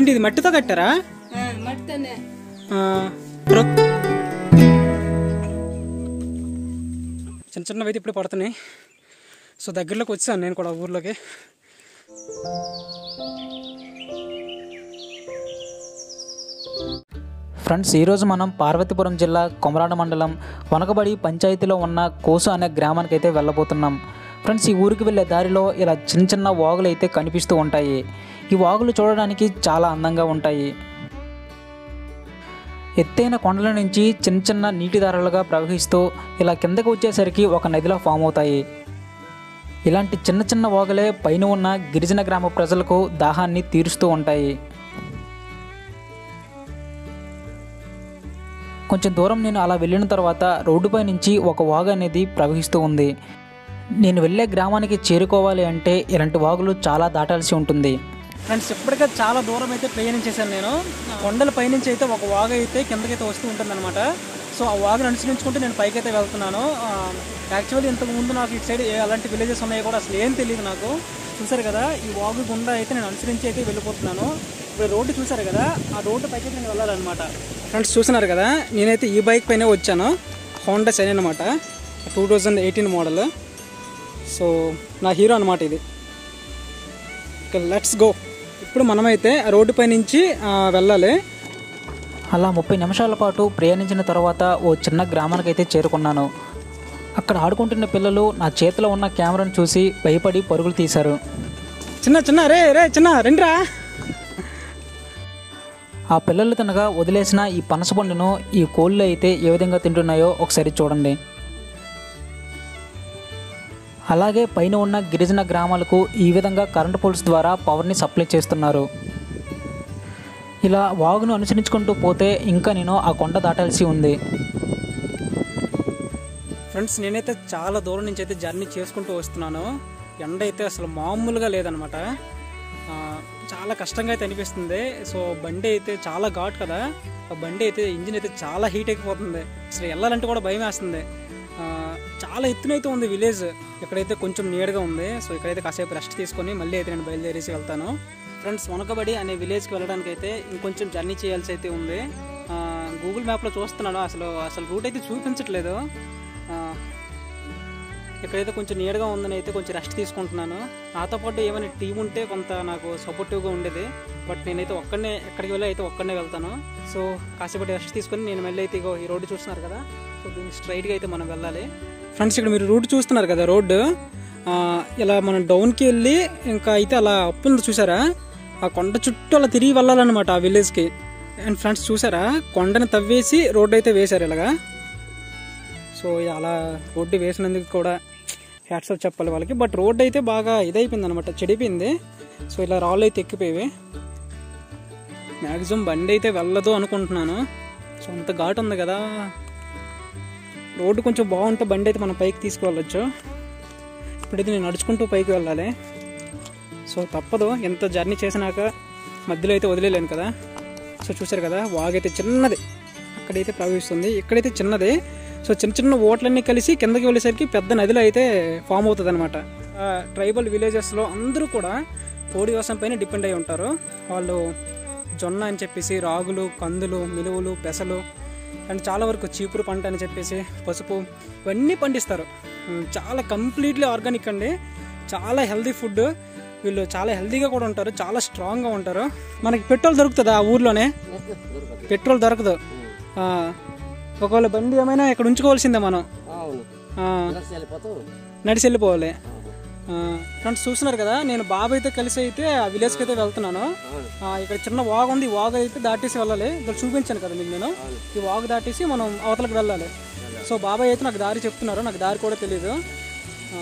ఏంటి ఇది మట్టితో కట్టారా ఆ, మట్టితోనే ఆ, ప్రొ- చిన్న చిన్నవి అయితే ఇప్పుడు పడుతున్నాయి సో దగ్గరలోకి వచ్చాను నేను కూడా ఊర్లోకి ఫ్రెండ్స్ ఈరోజు మనం పార్వతీపురం జిల్లా కొమరాడ మండలం వనకబడి పంచాయతీలో ఉన్న కోసు అనే గ్రామానికి అయితే వెళ్ళబోతున్నాం ఫ్రెండ్స్ ఈ ఊరికి వెళ్ళే దారిలో ఇలా చిన్న చిన్న వాగులు అయితే కనిపిస్తూ ఉంటాయి ఈ వాగులు చూడడానికి చాలా అందంగా ఉంటాయి ఎత్తైన కొండల నుంచి చిన్న చిన్న నీటి దారాలుగా ప్రవహిస్తూ ఇలా కిందకు వచ్చేసరికి ఒక నదిలా ఫామ్ అవుతాయి ఇలాంటి చిన్న చిన్న వాగులే పైన ఉన్న గిరిజన గ్రామ ప్రజలకు దాహాన్ని తీరుస్తూ ఉంటాయి కొంచెం దూరం నేను అలా వెళ్ళిన తర్వాత రోడ్డుపై నుంచి ఒక వాగు అనేది ప్రవహిస్తూ ఉంది నేను వెళ్ళే గ్రామానికి చేరుకోవాలి అంటే ఇలాంటి వాగులు చాలా దాటాల్సి ఉంటుంది ఫ్రెండ్స్ ఇప్పటికే చాలా దూరం అయితే ప్రయాణించేశాను నేను కొండల పైనుంచి అయితే ఒక వాగు అయితే కిందకైతే వస్తూ ఉంటుంది సో ఆ వాగుని అనుసరించుకుంటూ నేను పైకైతే వెళ్తున్నాను యాక్చువల్లీ ఇంతకు ముందు నాకు ఇటు సైడ్ ఏ అలాంటి విలేజెస్ ఉన్నాయో కూడా అసలు ఏం తెలియదు నాకు చూసారు కదా ఈ వాగు గుండా అయితే నేను అనుసరించి అయితే వెళ్ళిపోతున్నాను ఇప్పుడు రోడ్డు చూసారు కదా ఆ రోడ్డు పైకి నేను వెళ్ళాలన్నమాట ఫ్రెండ్స్ చూస్తున్నారు కదా నేనైతే ఈ బైక్ పైనే వచ్చాను హోండా సైన్ అనమాట two thousand eighteen model so నా హీరో అనమాట ఇది ఓకే లెట్స్ గో ఇప్పుడు మనమైతే ఆ రోడ్డుపై నుంచి ఆ, వెళ్ళాలి అలా ముప్పై నిమిషాల పాటు ప్రయాణించిన తర్వాత ఓ చిన్న గ్రామానికి అయితే చేరుకున్నాను అక్కడ ఆడుకుంటున్న పిల్లలు నా చేతిలో ఉన్న కెమెరాను చూసి భయపడి పరుగులు తీశారు చిన్న చిన్న రే రే చిన్న రండిరా ఆ పిల్లలు తినగా వదిలేసిన ఈ పనసపండును ఈ కోళ్ళు అయితే ఏ విధంగా తింటున్నాయో ఒకసారి చూడండి అలాగే పైన ఉన్న గిరిజన గ్రామాలకు ఈ విధంగా కరెంటు పోల్స్ ద్వారా పవర్ని సప్లై చేస్తున్నారు ఇలా వాగును అనుసరించుకుంటూ పోతే ఇంకా నేను ఆ కొండ దాటాల్సి ఉంది ఫ్రెండ్స్ నేనైతే చాలా దూరం నుంచి అయితే జర్నీ చేసుకుంటూ వస్తున్నాను ఎండ అయితే అసలు మామూలుగా లేదనమాట ఆ, చాలా కష్టంగా అయితే అనిపిస్తుంది సో బండి అయితే చాలా ఘాట్ కదా ఆ బండి అయితే ఇంజిన్ అయితే చాలా హీట్ అయిపోతుంది అసలు వెళ్ళాలంటే కూడా భయం వేస్తుంది ఆ, చాలా ఎత్తునైతే ఉంది విలేజ్ ఇక్కడైతే కొంచెం నీడగా ఉంది సో ఇక్కడైతే కాసేపు రెస్ట్ తీసుకొని మళ్ళీ అయితే నేను బయలుదేరేసి వెళ్తాను ఫ్రెండ్స్ వనకబడి అనే విలేజ్కి వెళ్ళడానికి అయితే ఇంకొంచెం జర్నీ చేయాల్సి అయితే ఉంది ఆ, గూగుల్ మ్యాప్లో చూస్తున్నాను అసలు అసలు రూట్ అయితే చూపించట్లేదు ఆ, ఇక్కడైతే కొంచెం నీడగా ఉందని అయితే కొంచెం రెస్ట్ తీసుకుంటున్నాను నాతో పాటు ఏమైనా టీం ఉంటే కొంత నాకు సపోర్టివ్గా ఉండేది బట్ నేనైతే ఒక్కడనే ఎక్కడికి వెళ్ళి అయితే ఒక్కడనే వెళ్తాను సో కాసేపటి రెస్ట్ తీసుకొని నేను మళ్ళీ అయితే ఇగో ఈ రోడ్డు చూస్తున్నారు కదా సో దీన్ని స్ట్రైట్గా అయితే మనం వెళ్ళాలి ఫ్రెండ్స్ ఇక్కడ మీరు రూట్ చూస్తున్నారు కదా రోడ్డు ఆ, ఇలా మనం డౌన్కి వెళ్ళి ఇంకా అయితే అలా అప్ ఉంది చూసారా ఆ కొండ చుట్టూ అలా తిరిగి వెళ్ళాలన్నమాట ఆ విలేజ్కి అండ్ ఫ్రెండ్స్ చూసారా కొండని తవ్వేసి రోడ్డు అయితే వేశారు ఇలాగా సో అలా రోడ్డు వేసినందుకు కూడా హ్యాట్స్ ఆఫ్ చెప్పాలి వాళ్ళకి బట్ రోడ్డు అయితే బాగా ఇదైపోయింది అనమాట చెడిపోయింది సో ఇలా రాళ్ళు అయితే ఎక్కిపోయేవి మ్యాక్సిమం బండి అయితే వెళ్ళదు అనుకుంటున్నాను సో అంత ఘాటు ఉంది కదా రోడ్డు కొంచెం బాగుంటే బండి అయితే మనం పైకి తీసుకువెళ్ళొచ్చు ఇప్పుడైతే నేను నడుచుకుంటూ పైకి వెళ్ళాలి సో తప్పదు ఎంత జర్నీ చేసినాక మధ్యలో అయితే వదిలేలేను కదా సో చూసారు కదా వాగైతే చిన్నది అక్కడైతే ప్రవహిస్తుంది ఇక్కడైతే చిన్నది సో చిన్న చిన్న ఓట్లన్నీ కలిసి కిందకి వెళ్ళేసరికి పెద్ద నదిలో అయితే ఫామ్ అవుతుంది అనమాట ట్రైబల్ విలేజెస్లో అందరూ కూడా పోడి వ్యవసాయం పైన డిపెండ్ అయి ఉంటారు వాళ్ళు జొన్న అని చెప్పేసి రాగులు కందులు మినువులు పెసలు అండ్ చాలా వరకు చీపురు పంట అని చెప్పేసి పసుపు ఇవన్నీ పండిస్తారు ఉమ్, చాలా కంప్లీట్లీ ఆర్గానిక్ అండి చాలా హెల్తీ ఫుడ్ వీళ్ళు చాలా హెల్తీగా కూడా ఉంటారు చాలా స్ట్రాంగ్గా ఉంటారు మనకి పెట్రోల్ దొరుకుతుందా ఆ ఊర్లోనే పెట్రోల్ దొరకదు ఆ, ఒకవేళ బండి ఏమైనా ఇక్కడ ఉంచుకోవాల్సిందే మనం అవును ఆ, నడిచి వెళ్ళిపోతావు నడిచి వెళ్ళిపోవాలి ఫ్రెండ్స్ చూస్తున్నారు కదా నేను బాబు అయితే కలిసి అయితే ఆ విలేజ్కి అయితే వెళ్తున్నాను ఆ, ఇక్కడ చిన్న వాగు ఉంది ఈ వాగు అయితే దాటేసి వెళ్ళాలి ఇక్కడ చూపించాను కదా మీకు నేను ఈ వాగు దాటేసి మనం అవతలకు వెళ్ళాలి సో బాబాయ్ అయితే నాకు దారి చెప్తున్నారు నాకు దారి కూడా తెలియదు ఆ,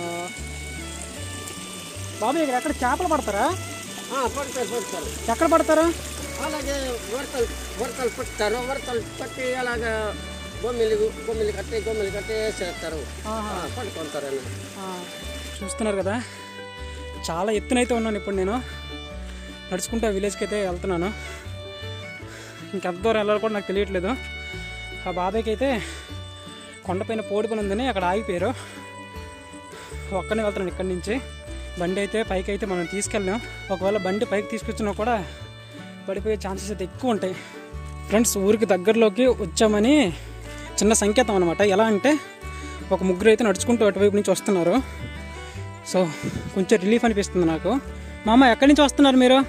బాబాయ్ ఇక్కడ ఎక్కడ చేపలు పడతారా ఆ, పడతారు పడతారు ఎక్కడ పడతారు అలాగే వరతలు వరతలు పడతారు వరతలు పట్టి అలాగే బొమ్మిలి బొమ్మిలి కట్టి బొమ్మిలి కట్టి వేసేస్తారు ఆహా. ఆ, పడుకుంటారని ఆ, చూస్తున్నారు కదా చాలా ఎత్తునైతే ఉన్నాను ఇప్పుడు నేను నడుచుకుంటూ ఆ విలేజ్కి అయితే వెళ్తున్నాను ఇంకెంత దూరం వెళ్ళాలో కూడా నాకు తెలియట్లేదు ఆ బాబాయ్కి అయితే కొండపైన పోడి పని ఉందని అక్కడ ఆగిపోయారు ఒక్కనే వెళ్తున్నాను ఇక్కడి నుంచి బండి అయితే పైకి అయితే మనం తీసుకెళ్ళాం ఒకవేళ బండి పైకి తీసుకొచ్చినా కూడా పడిపోయే ఛాన్సెస్ అయితే ఎక్కువ ఉంటాయి ఫ్రెండ్స్ ఊరికి దగ్గరలోకి వచ్చామని చిన్న సంకేతం అనమాట ఎలా అంటే ఒక ముగ్గురు అయితే నడుచుకుంటూ అటువైపు నుంచి వస్తున్నారు సో కొంచెం రిలీఫ్ అనిపిస్తుంది నాకు మామ ఎక్కడి నుంచి వస్తున్నారు మీరు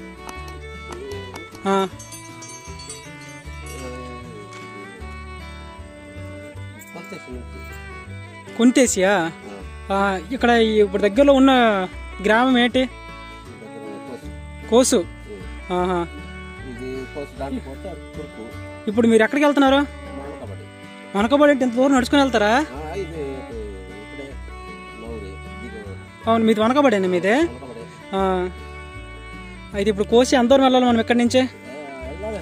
ఆ, కొంతేసియా ఆ, ఇక్కడ ఈ ఇప్పుడు దగ్గరలో ఉన్న గ్రామం ఏంటి కోసు ఆహా. ఇది కోసి దాంట్లో పోతే అది తురుకు ఇప్పుడు మీరు ఎక్కడికి వెళ్తున్నారు మానకబడి మనకబడి అంటే ఇంత దూరం నడుచుకుని వెళ్తారా ఇది ఇక్కడే మౌరి దిగు అవును మీది వనకబడేనా మీదే మానకబడి ఆ. అయితే ఇప్పుడు కోసి ఎంత దూరం వెళ్ళాలి మనం ఇక్కడి నుంచి వెళ్ళాలి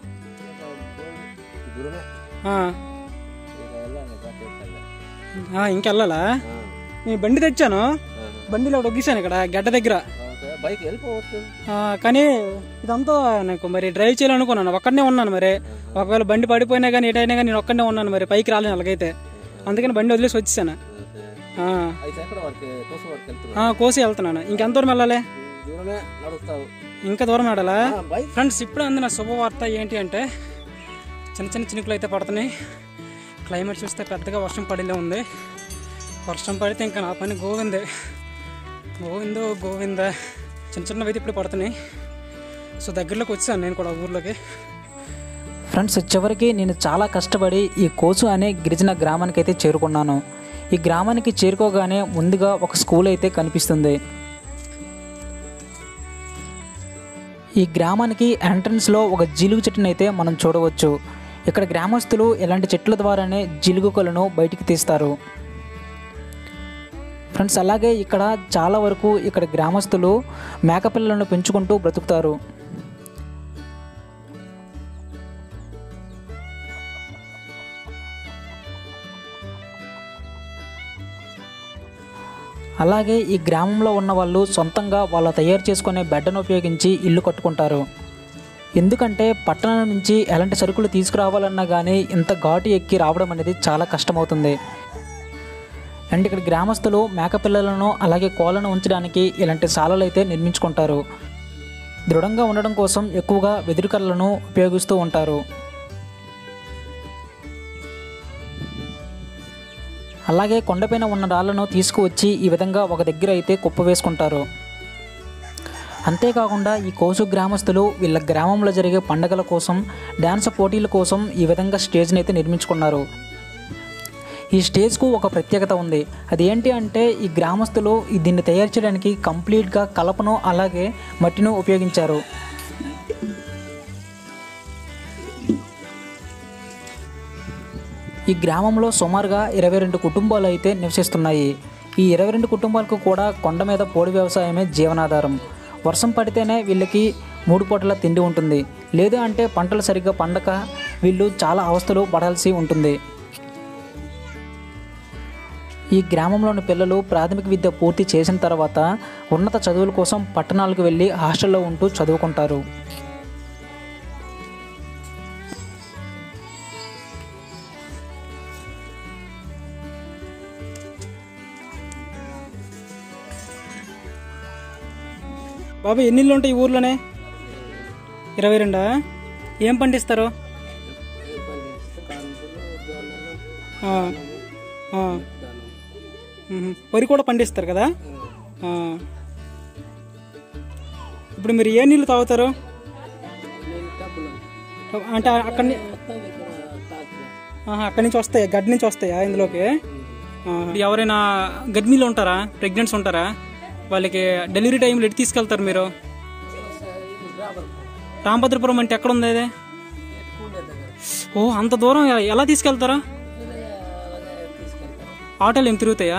దూరమే ఆ. ఇక వెళ్ళాలి గట్టి వెళ్ళాలి ఆ, ఇంకెళ్ళాలా నేను బండి తెచ్చాను బండిలో ఒకటి ఒగ్గిసాను ఇక్కడ గడ్డ దగ్గర బైక్ వెళ్ళిపోవచ్చు ఆ, కానీ ఇదంతా నాకు మరి డ్రైవ్ చేయాలనుకున్నాను ఒక్కడనే ఉన్నాను మరి ఒకవేళ బండి పడిపోయినా కానీ ఎటైనా కానీ నేను ఒక్కడనే ఉన్నాను మరి పైకి రాలేను అలాగైతే అందుకని బండి వదిలేసి వచ్చేసాను ఆ, అయితే ఎక్కడ వరకు కోసం వరకు వెళ్తున్నా ఆ, కోసి వెళ్తున్నాను ఇంకెంత దూరం వెళ్ళాలి దూరమే నడుస్తావు ఇంకా దూరం నడాలా బైక్ ఫ్రెండ్స్ ఇప్పుడు అందిన శుభవార్త ఏంటి అంటే చిన్న చిన్న చినుకులు అయితే పడుతున్నాయి క్లైమేట్ చూస్తే పెద్దగా వర్షం పడిలే ఉంది వర్షం పడితే ఇంకా నా పని గోవిందే గోవిందో గోవింద చిన్న చిన్నవి అయితే ఇప్పుడు పడుతున్నాయి సో దగ్గరలోకి వచ్చాను నేను కూడా ఊర్లోకి ఫ్రెండ్స్ చివరికి నేను చాలా కష్టపడి ఈ కోసు అనే గిరిజన గ్రామానికి అయితే చేరుకున్నాను ఈ గ్రామానికి చేరుకోగానే ముందుగా ఒక స్కూల్ అయితే కనిపిస్తుంది ఈ గ్రామానికి ఎంట్రన్స్లో ఒక జిలుగు చెట్టును అయితే మనం చూడవచ్చు ఇక్కడ గ్రామస్తులు ఇలాంటి చెట్ల ద్వారానే జిలుగుకలను బయటికి తీస్తారు ఫ్రెండ్స్ అలాగే ఇక్కడ చాలా వరకు ఇక్కడ గ్రామస్తులు మేకపిల్లలను పెంచుకుంటూ బ్రతుకుతారు అలాగే ఈ గ్రామంలో ఉన్న వాళ్ళు సొంతంగా వాళ్ళ తయారు చేసుకునే బెడ్డను ఉపయోగించి ఇల్లు కట్టుకుంటారు ఎందుకంటే పట్టణం నుంచి ఎలాంటి సరుకులు తీసుకురావాలన్నా కానీ ఇంత ఘాటు ఎక్కి రావడం అనేది చాలా కష్టమవుతుంది అండ్ ఇక్కడ గ్రామస్తులు మేకపిల్లలను అలాగే కోళ్ళను ఉంచడానికి ఇలాంటి శాలలు అయితే నిర్మించుకుంటారు దృఢంగా ఉండడం కోసం ఎక్కువగా వెదురుకర్రలను ఉపయోగిస్తూ ఉంటారు అలాగే కొండపైన ఉన్న రాళ్లను తీసుకువచ్చి ఈ విధంగా ఒక దగ్గర అయితే కుప్ప వేసుకుంటారు అంతేకాకుండా ఈ కోసు గ్రామస్తులు వీళ్ళ గ్రామంలో జరిగే పండగల కోసం డ్యాన్స్ పోటీల కోసం ఈ విధంగా స్టేజ్ని అయితే నిర్మించుకున్నారు ఈ స్టేజ్కు ఒక ప్రత్యేకత ఉంది అది ఏంటి అంటే ఈ గ్రామస్తులు ఈ దీన్ని తయారు చేయడానికి కంప్లీట్గా కలపను అలాగే మట్టిను ఉపయోగించారు ఈ గ్రామంలో సుమారుగా ఇరవై రెండు కుటుంబాలు అయితే నివసిస్తున్నాయి ఈ ఇరవై రెండు కుటుంబాలకు కూడా కొండ మీద పోడి వ్యవసాయమే జీవనాధారం వర్షం పడితేనే వీళ్ళకి మూడు పూటల తిండి ఉంటుంది లేదు అంటే పంటలు సరిగ్గా పండక వీళ్ళు చాలా అవస్థలు పడాల్సి ఉంటుంది ఈ గ్రామంలోని పిల్లలు ప్రాథమిక విద్య పూర్తి చేసిన తర్వాత ఉన్నత చదువుల కోసం పట్టణాలకు వెళ్ళి హాస్టల్లో ఉంటూ చదువుకుంటారు బాబు ఎన్ని ఇళ్ళు ఉంటాయి ఈ ఊర్లోనే ఇరవై రెండా ఏం పండిస్తారు ఆ, ఆ. మ్మ్. వరి కూడా పండిస్తారు కదా ఆ. ఇప్పుడు మీరు ఏ నీళ్ళు తాగుతారు అంటే అక్కడి ని- ఆహా, అక్కడి నుంచి వస్తాయి గడ్డి నుంచి వస్తాయా ఇందులోకి ఆహా. ఎవరైనా గర్భిణీలు ఉంటారా ప్రెగ్నెంట్స్ ఉంటారా వాళ్ళకి డెలివరీ టైంలో ఎటు తీసుకెళ్తారు మీరు రామభద్రపురం అంటే ఎక్కడ ఉంది అది ఓ అంత దూరం ఎ- ఎలా తీసుకెళ్తారా ఆటోలు ఏం తిరుగుతాయా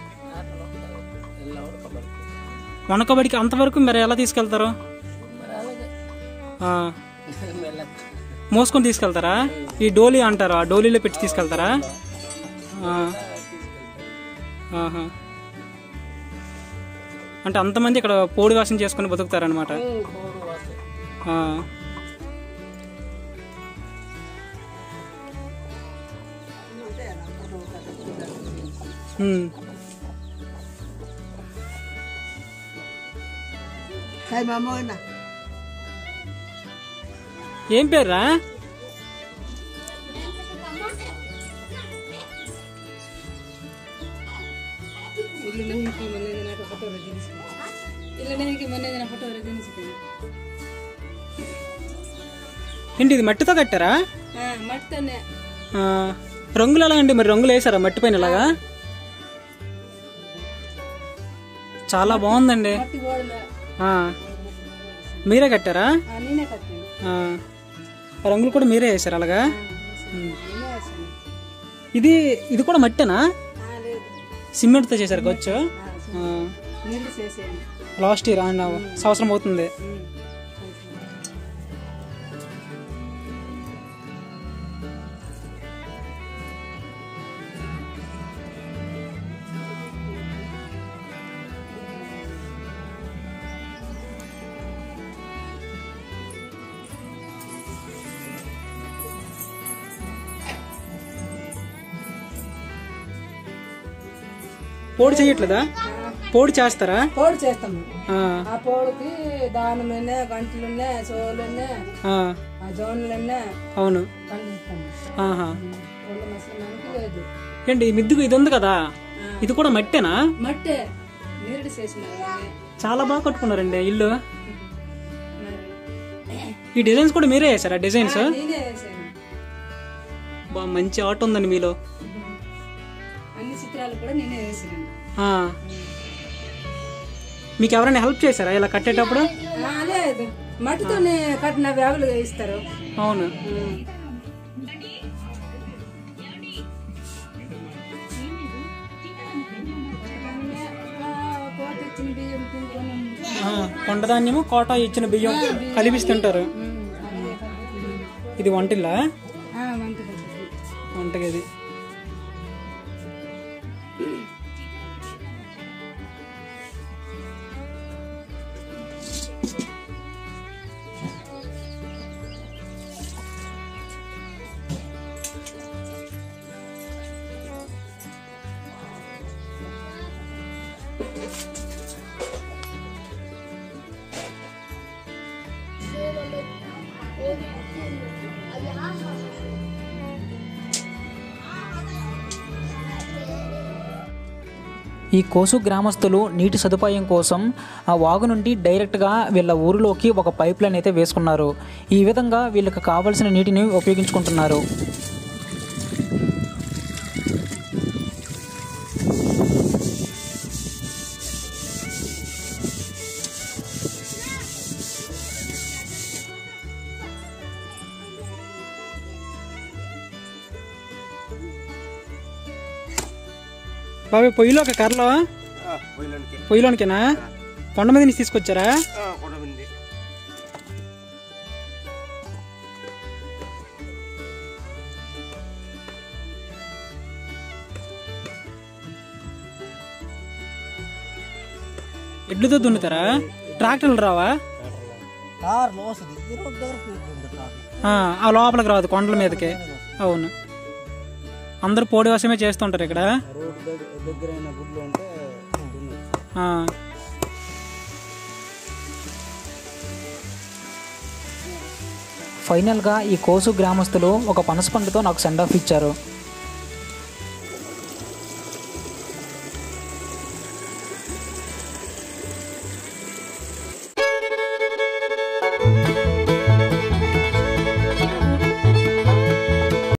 వనకబడికి అంతవరకు మరి ఎలా తీసుకెళ్తారు ఆ. మోసుకొని తీసుకెళ్తారా ఈ డోలీ అంటారు ఆ డోలీలో పెట్టి తీసుకెళ్తారా ఆ. ఆహా. అంటే అంతమంది ఇక్కడ పోడి వాసన చేసుకుని బతుకుతారనమాట ఆ. ఉమ్. Kay mamoy na. ఏం పేర్రా ಇಲ್ಲಿ ನನಗೆ ಮೊನ್ನೆ ದಿನ ಫೋಟೋ ರಜಿನಿಸಿದೆ ಇಲ್ಲ ನನಗೆ ಮೊನ್ನೆ ದಿನ ಫೋಟೋ ರಜಿನಿಸಿದೆ ఏంటి ఇది మట్టితో కట్టారా ಹಾಂ ಮಾಡ್ತಾನೆ ఆ, రంగులు ఎలా అండి మరి రంగులు వేసారా మట్టి పైన ఇలాగా చాలా బాగుందండి ಮಟ್ಟಿ ಗೋಡಲ ఆ, మీరే కట్టారా ನೀನೇ ಕಟ್ತೀನಿ ఆ, రంగులు కూడా మీరే వేసారు అలాగా ఉమ్. ನೀನೇ ಹಾಕ್ತೀನಿ ఇది ఇది కూడా మట్టేనా ಹಾಂ లేదు సిమెంట్తో చేశారు గొచ్చు ಹಾಂ నీళ్ళు చేసేయండి లాస్ట్ ఇయర్ అన్న సంవత్సరం అవుతుంది పోడి చేయట్లేదా పోడి చేస్తారా పోడు చేస్తాము ఆ, ఆ పోడుకి దానములున్నా గంటలున్నా సోలున్నా ఆ, ఆ జోన్లున్నా అవును పండిస్తాము ఆహా రెండు మసలడానికి లేదు ఏంటి ఈ మిద్దుకు ఇది ఉంది కదా ఇది కూడా మట్టేనా మట్టే నీరుడు చేసినారు కానీ చాలా బాగా కట్టుకున్నారండి ఇల్లు మరి ఈ డిజైన్స్ కూడా మీరే వేసారా డిజైన్స్ నేనే వేసాను బా మంచి ఆర్ట్ ఉందండి మీలో అన్ని చిత్రాలు కూడా నేనే వేసాను ఆ. మీకు ఎవరైనా హెల్ప్ చేశారా ఇలా కట్టేటప్పుడు ఆ, లేదు మట్టితోనే కట్టిన బ్యాగులు ఇస్తారు అవును కోట ఇచ్చిన బియ్యం తినుకొని ఆ, కొండధాన్యము కోట ఇచ్చిన బియ్యం కలిపిస్తుంటారు ఇది వంటిల్లా వంట వంటగది ఈ కోసు గ్రామస్తులు నీటి సదుపాయం కోసం ఆ వాగు నుండి డైరెక్ట్గా వీళ్ళ ఊరిలోకి ఒక పైప్ లైన్ అయితే వేసుకున్నారు ఈ విధంగా వీళ్ళకి కావలసిన నీటిని ఉపయోగించుకుంటున్నారు బాబాయ్ పొయ్యిలో ఒక కర్రలో పోయిలోనికి పొయ్యిలోనికేనా కొండ మీద నుంచి తీసుకొచ్చారా కొడవింది ఎడ్లతో దున్నుతారా ట్రాక్టర్లు రావా కార్లో వస్తుంది ఈ రోడ్డు దగ్గర ఉంటుంది కార్ ఆ, ఆ లోపలికి రాదు కొండల మీదకి అవును అందరూ పోడి వశమే చేస్తుంటారు ఇక్కడ రోడ్డు దగ్గర దగ్గరైన గుడ్లు ఉంటే దున్నచ్చు. ఆ. ఫైనల్గా ఈ కోసు గ్రామస్తులు ఒక పనస పండుతో నాకు సెండ్ ఆఫ్ ఇచ్చారు